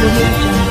audio jungle.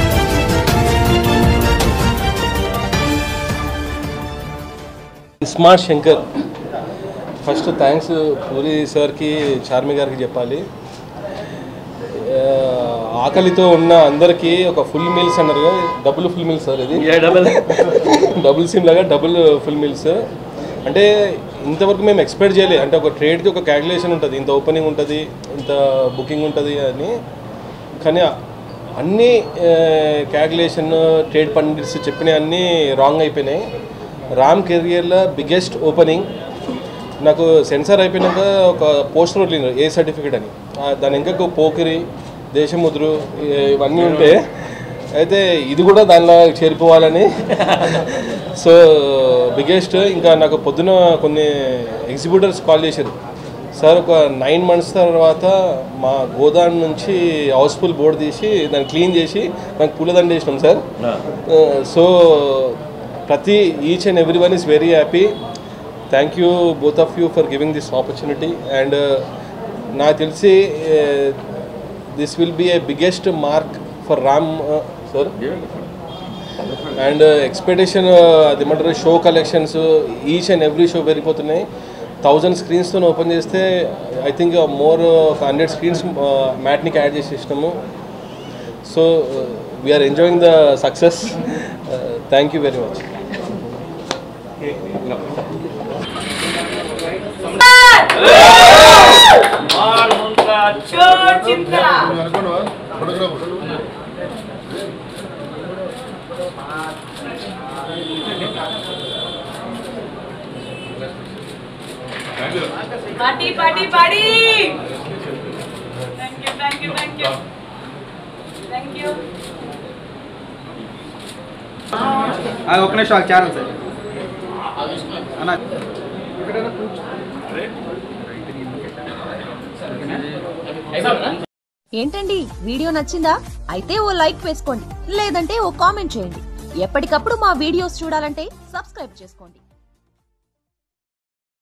Smart Shankar first thanks Puri సార్కి చార్మి గారికి చెప్పాలి ఆ, ఆకలితో ఉన్న అందరికీ ఒక ఫుల్ మీల్స్ అన్నారు కదా, డబుల్ ఫుల్ మీల్స్ సార్ ఇది డబుల్ సిమ్ లాగా డబుల్ ఫుల్ మీల్స్ అంటే ఇంతవరకు మేము ఎక్స్పెక్ట్ చేయలేదు అంటే ఒక ట్రేడ్కి ఒక క్యాల్కులేషన్ ఉంటుంది ఇంత ఓపెనింగ్ ఉంటుంది ఇంత బుకింగ్ ఉంటుంది అని కానీ అన్ని క్యాల్కులేషన్ ట్రేడ్ పండిట్స్ చెప్పిన అన్నీ రాంగ్ అయిపోయినాయి రామ్ కెరియర్లో బిగ్గెస్ట్ ఓపెనింగ్ నాకు సెన్సార్ అయిపోయినాక ఒక పోస్టర్ వదిలింది ఏ సర్టిఫికేట్ అని ఆ, దాని ఇంకా పోకిరి దేశముద్రు ఇ- ఇవన్నీ ఉంటే అయితే ఇది కూడా దానిలో చేరిపోవాలని సో బిగ్గెస్ట్ ఇంకా నాకు పొద్దున కొన్ని ఎగ్జిబ్యూటర్స్ కాల్ చేశారు సార్ ఒక నైన్ మంత్స్ తర్వాత మా గోదాం నుంచి హౌస్ఫుల్ బోర్డు తీసి దాన్ని క్లీన్ చేసి నాకు పూలదండ వేసినాం సార్ సో ప్రతి each and every one is very happy thank you both of you for giving this opportunity and నాకు తెలిసి this will be a biggest mark for Ram sir and expectation అది ఏమంటారు show collections each and every show పెరిగిపోతున్నాయి thousand స్క్రీన్స్తో open చేస్తే I think more ఒక hundred screens మ్యాట్నికి add చేసేసినాము so we are enjoying the success thank you very much party party party thank you thank you thank you thank you ఒక్క నిమిషం ఆగు, channel sir అన్న ఏంటండి వీడియో నచ్చిందా అయితే ఓ లైక్ వేసుకోండి లేదంటే ఓ కామెంట్ చేయండి ఎప్పటికప్పుడు మా వీడియోస్ చూడాలంటే సబ్స్క్రైబ్ చేసుకోండి